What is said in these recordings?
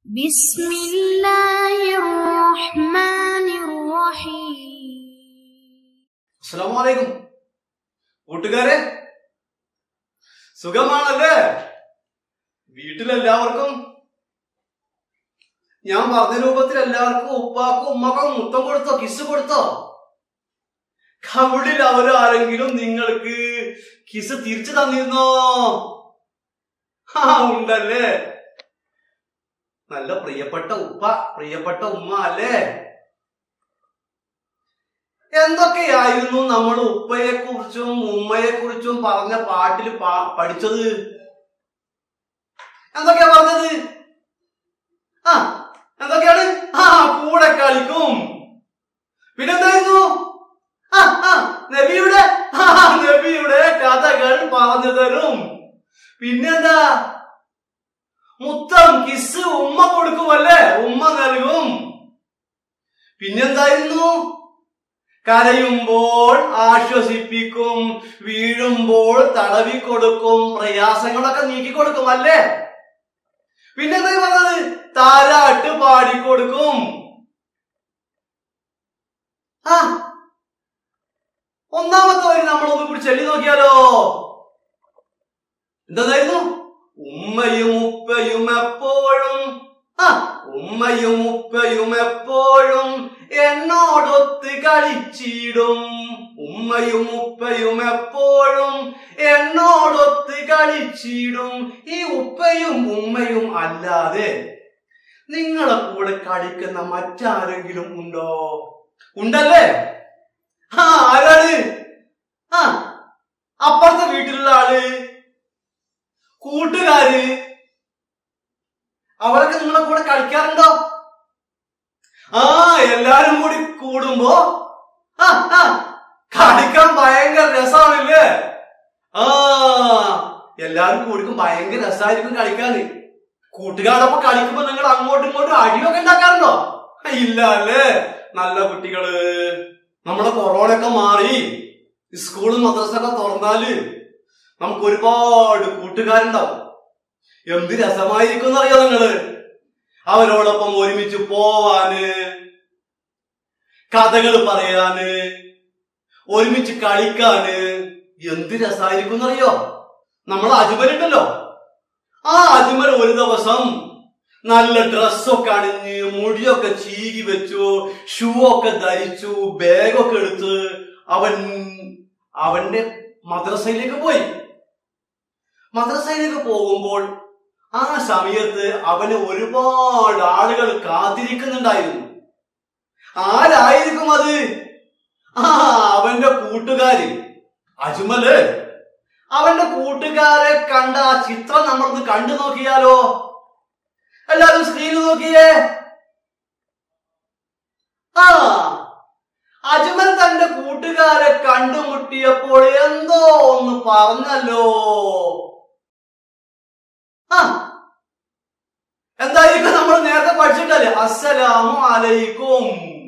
بسم الله الرحمن الرحيم അസ്സലാമലൈക്കും കൂട്ടുകാരെ സുഖമാണല്ലേ വീട്ടിലെല്ലാവർക്കും ഞാൻ പറഞ്ഞ രൂപത്തിൽ എല്ലാവർക്കും ഉപ്പാക്കും ഉമ്മക്കും മുത്തം കൊടുത്തോ കിസ് കൊടുത്തോ കവിളിൽ അവരാരെങ്കിലും നിങ്ങൾക്ക് കിസ് തിരിച്ചു തന്നിരുന്നോ ആ ഉണ്ടല്ലേ നല്ല പ്രിയപ്പെട്ട ഉപ്പ പ്രിയപ്പെട്ട ഉമ്മ അല്ലേ എന്തൊക്കെയായിരുന്നു നമ്മൾ ഉപ്പയെ കുറിച്ചും ഉമ്മയെ കുറിച്ചും പറഞ്ഞ പാട്ടിൽ പാ- പഠിച്ചത് എന്തൊക്കെയാ പറഞ്ഞത് ആ എന്തൊക്കെയാണ് ആ കൂടെ കളിക്കും പിന്നെന്തായിരുന്നു ആ ആ നബിയുടെ ആ നബിയുടെ കഥകൾ പറഞ്ഞു തരും പിന്നെന്താ മുത്തം കിസ് ഉമ്മ കൊടുക്കുമല്ലേ ഉമ്മ നൽകും പിന്നെന്തായിരുന്നു കരയുമ്പോൾ ആശ്വസിപ്പിക്കും വീഴുമ്പോൾ തടവി കൊടുക്കും പ്രയാസങ്ങളൊക്കെ നീക്കി കൊടുക്കും അല്ലേ പിന്നെന്താ ഈ പറഞ്ഞത് താരാട്ട് പാടിക്കൊടുക്കും ആ ഒന്നാമത്തെ വരി നമ്മൾ ഒന്ന് കൂടി ചൊല്ലി നോക്കിയാലോ എന്തായിരുന്നു ഉമ്മയും ഉപ്പയും എപ്പോഴും ആ ഉമ്മയും ഉപ്പയും എപ്പോഴും എന്നോടൊത്ത് കളിച്ചിടും ഉമ്മയും ഉപ്പയും എപ്പോഴും എന്നോടൊത്ത് കളിച്ചിടും ഈ ഉപ്പയും ഉമ്മയും അല്ലാതെ നിങ്ങളെ കൂടെ കളിക്കുന്ന മറ്റാരെങ്കിലും ഉണ്ടോ ഉണ്ടല്ലേ ആ ആരാണ് ആ അപ്പുറത്തെ വീട്ടിലുള്ള ആള് കൂട്ടുകാര് അവരൊക്കെ നിങ്ങളെ കൂടെ കളിക്കാറുണ്ടോ ആ എല്ലാരും കൂടി കൂടുമ്പോ ആ ആ കളിക്കാൻ ഭയങ്കര രസമാണല്ലേ ആ എല്ലാരും കൂടിക്കും ഭയങ്കര രസമായിരിക്കും കളിക്കാന് കൂട്ടുകാരൊപ്പം കളിക്കുമ്പോ നിങ്ങൾ അങ്ങോട്ടും ഇങ്ങോട്ടും അടിയൊക്കെ ഉണ്ടാക്കാറുണ്ടോ ഇല്ല അല്ലേ നല്ല കുട്ടികള് നമ്മുടെ കൊറോണ ഒക്കെ മാറി സ്കൂളും മദ്രസൊക്കെ തുറന്നാല് നമുക്ക് ഒരുപാട് കൂട്ടുകാരുണ്ടാവും എന്ത് രസമായിരിക്കും എന്നറിയോ നിങ്ങള് അവരോടൊപ്പം ഒരുമിച്ച് പോവാന് കഥകൾ പറയാന് ഒരുമിച്ച് കളിക്കാന് എന്ത് രസമായിരിക്കും എന്നറിയോ നമ്മൾ അജ്മലുണ്ടല്ലോ ആ അജ്മൽ ഒരു ദിവസം നല്ല ഡ്രസ്സൊക്കെ അണിഞ്ഞ് മുടിയൊക്കെ ചീകി വെച്ചു ഷൂ ഒക്കെ ധരിച്ചു ബാഗൊക്കെ എടുത്ത് അവൻ അവന്റെ മദ്രസയിലേക്ക് പോയി മദ്രസയിലേക്ക് പോകുമ്പോൾ ആ സമയത്ത് അവന് ഒരുപാട് ആളുകൾ കാത്തിരിക്കുന്നുണ്ടായിരുന്നു ആരായിരിക്കും അത് ആ അവന്റെ കൂട്ടുകാര് അജ്മല് അവന്റെ കൂട്ടുകാരെ കണ്ട ആ ചിത്രം നമ്മളൊന്ന് കണ്ടു നോക്കിയാലോ എല്ലാരും സ്ക്രീനിൽ നോക്കിയേ ആ അജ്മൽ തന്റെ കൂട്ടുകാരെ കണ്ടുമുട്ടിയപ്പോൾ എന്തോ ഒന്ന് പറഞ്ഞല്ലോ ആ എന്തായിരിക്കും നമ്മൾ നേരത്തെ പഠിച്ചിട്ടല്ലേ അസ്സലാമു അലൈക്കും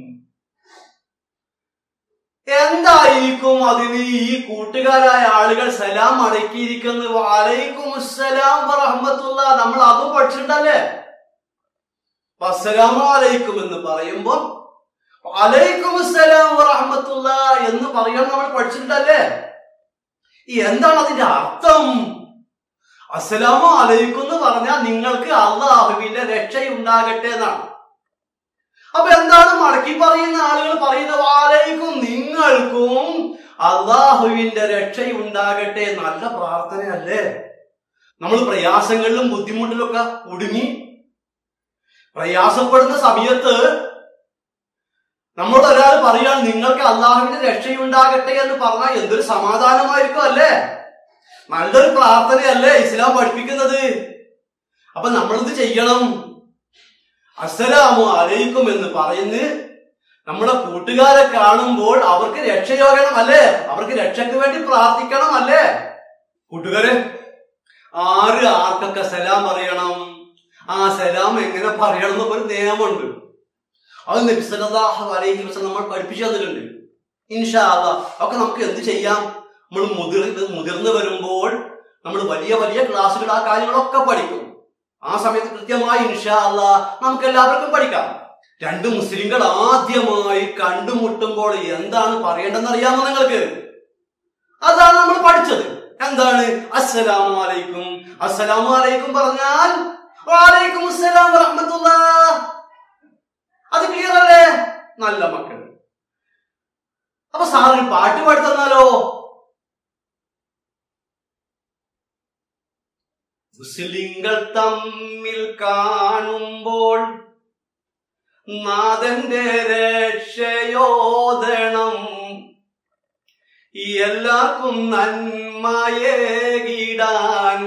എന്തായിരിക്കും അതിന് ഈ കൂട്ടുകാരായ ആളുകൾ സലാം അടക്കിയിരിക്കുന്നത് അലൈക്കും അസ്സലാം വറഹമത്തുള്ള നമ്മൾ അതും പഠിച്ചിട്ടല്ലേ അപ്പൊ അസ്സലാമു അലൈക്കും എന്ന് പറയുമ്പോ അലൈക്കും അസ്സലാം വറഹമത്തുള്ള എന്ന് പറയാൻ നമ്മൾ പഠിച്ചിട്ടല്ലേ എന്താണ് അതിന്റെ അർത്ഥം അസ്സലാമു അലൈക്കും എന്ന് പറഞ്ഞാൽ നിങ്ങൾക്ക് അള്ളാഹുവിന്റെ രക്ഷയുണ്ടാകട്ടെ എന്നാണ് അപ്പൊ എന്താണ് മടക്കി പറയുന്ന ആളുകൾ പറയുന്നത് അലൈക്കും നിങ്ങൾക്കും അള്ളാഹുവിന്റെ രക്ഷയുണ്ടാകട്ടെ നല്ല പ്രാർത്ഥനയല്ലേ നമ്മൾ പ്രയാസങ്ങളിലും ബുദ്ധിമുട്ടിലൊക്കെ കുടുങ്ങി പ്രയാസപ്പെടുന്ന സമയത്ത് നമ്മളോട് ഒരാൾ പറയാൻ നിങ്ങൾക്ക് അള്ളാഹുവിന്റെ രക്ഷയുണ്ടാകട്ടെ എന്ന് പറഞ്ഞാൽ എന്തൊരു സമാധാനമായിരിക്കും അല്ലേ നല്ലൊരു പ്രാർത്ഥനയല്ലേ ഇസ്ലാം പഠിപ്പിക്കുന്നത് അപ്പൊ നമ്മളെന്ത് ചെയ്യണം അസ്സലാമു അലൈക്കും എന്ന് പറയുന്ന നമ്മുടെ കൂട്ടുകാരെ കാണുമ്പോൾ അവർക്ക് രക്ഷയോഗണം അല്ലേ അവർക്ക് രക്ഷയ്ക്ക് വേണ്ടി പ്രാർത്ഥിക്കണം അല്ലേ കൂട്ടുകാരെ ആര് ആർക്കൊക്കെ സലാം പറയണം ആ സലാം എങ്ങനെ പറയണം എന്നൊക്കെ ഒരു നിയമമുണ്ട് അത് നബി സല്ലല്ലാഹു അലൈഹി വസല്ലം നമ്മൾ പഠിപ്പിച്ചു തന്നിട്ടുണ്ട് ഇൻഷാ അല്ലാ ഒക്കെ നമുക്ക് എന്ത് ചെയ്യാം നമ്മൾ മുതിർ മുതിർന്നു വരുമ്പോൾ നമ്മൾ വലിയ വലിയ ക്ലാസ്സുകൾ ആ കാര്യങ്ങളൊക്കെ പഠിക്കും ആ സമയത്ത് കൃത്യമായി ഇൻഷാ അല്ലാ നമുക്ക് എല്ലാവർക്കും പഠിക്കാം രണ്ട് മുസ്ലിങ്ങൾ ആദ്യമായി കണ്ടുമുട്ടുമ്പോൾ എന്താണ് പറയേണ്ടതെന്ന് അറിയാമോ നിങ്ങൾക്ക് അതാണ് നമ്മൾ പഠിച്ചത് എന്താണ് അസ്സലാമു അലൈക്കും അസ്സലാമു അലൈക്കും പറഞ്ഞാൽ വാലൈക്കും അസ്സലാം വറഹ്മത്തുള്ളാ അത് ക്ലിയർ അല്ലേ നല്ല മക്കൾ അപ്പൊ സാറിന് പാട്ട് പാടി തന്നാലോ മുസ്ലിങ്ങൾ തമ്മിൽ കാണുമ്പോൾ നാഥന്റെ രക്ഷയോദണം എല്ലാവർക്കും നന്മയേകിടാൻ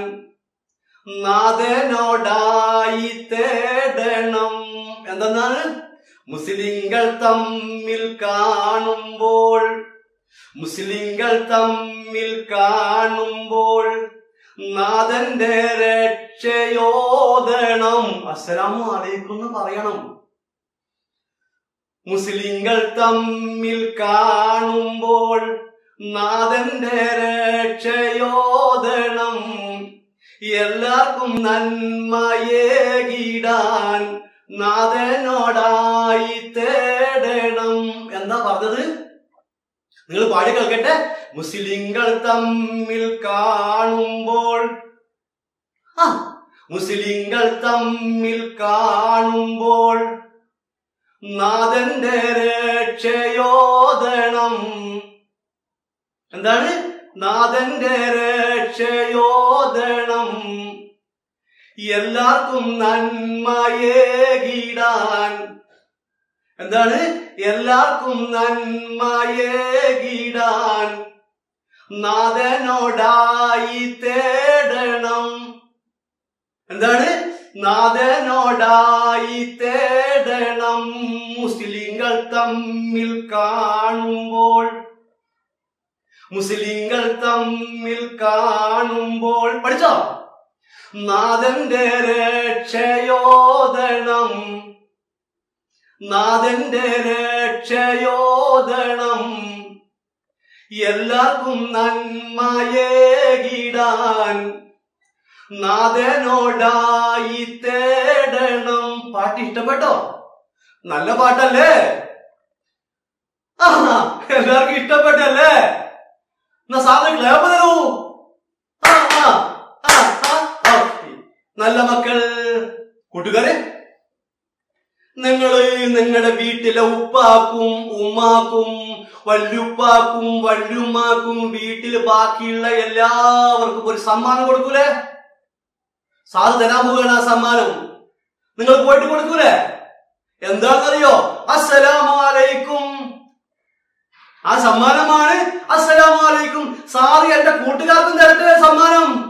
നാഥനോടായി തേടണം എന്തെന്നാണ് മുസ്ലിങ്ങൾ തമ്മിൽ കാണുമ്പോൾ മുസ്ലിങ്ങൾ തമ്മിൽ കാണുമ്പോൾ നാഥന്റെ രക്ഷയോദണം അസ്സലാമു അലൈക്കും എന്ന് പറയണം മുസ്ലിങ്ങൾ തമ്മിൽ കാണുമ്പോൾ നാഥന്റെ രക്ഷയോദണം എല്ലാവർക്കും നന്മയേകിടാൻ നാഥനോടായി തേടണം എന്താ പറഞ്ഞത് നിങ്ങൾ പാടി കേൾക്കട്ടെ മുസ്ലിങ്ങൾ തമ്മിൽ കാണുമ്പോൾ ആ മുസ്ലിങ്ങൾ തമ്മിൽ കാണുമ്പോൾ നാഥന്റെ രക്ഷയോദണം എന്താണ് നാഥന്റെ രക്ഷയോദണം എല്ലാവർക്കും നന്മയേകിടാൻ എന്താണ് എല്ലാവർക്കും നന്മയേകിടാൻ നാഥനോടായി തേടണം എന്താണ് നാഥനോടായി തേടണം മുസ്ലിങ്ങൾ തമ്മിൽ കാണുമ്പോൾ മുസ്ലിങ്ങൾ തമ്മിൽ കാണുമ്പോൾ പഠിച്ചോ നാഥന്റെ രക്ഷയോദണം നാഥന്റെ രക്ഷയോദണം എല്ലാവർക്കും നന്മയേകിടാൻ നാഥനോടായി തേടണം പാട്ട് ഇഷ്ടപ്പെട്ടോ നല്ല പാട്ടല്ലേ ആ എല്ലാവർക്കും ഇഷ്ടപ്പെട്ടല്ലേ എന്നാ സാറിന് ക്ലേപ്പ് തരൂ ആ, ആ, ആ, ആ, ഓക്കേ. നല്ല മക്കൾ കൂട്ടുകാരെ നിങ്ങള് നിങ്ങളുടെ വീട്ടിലെ ഉപ്പാക്കും ഉമ്മാക്കും വല്യുപ്പാക്കും വല്യുമ്മാക്കും വീട്ടിൽ ബാക്കിയുള്ള എല്ലാവർക്കും ഒരു സമ്മാനം കൊടുക്കൂലേ സാറ് തരാൻ പോവുകയാണ് ആ സമ്മാനം നിങ്ങൾ പോയിട്ട് കൊടുക്കൂലേ എന്താണെന്നറിയോ അസ്സലാമു അലൈക്കും ആ സമ്മാനമാണ് അസ്സലാമു അലൈക്കും സാറ് എന്റെ കൂട്ടുകാർക്കും തരട്ടെ സമ്മാനം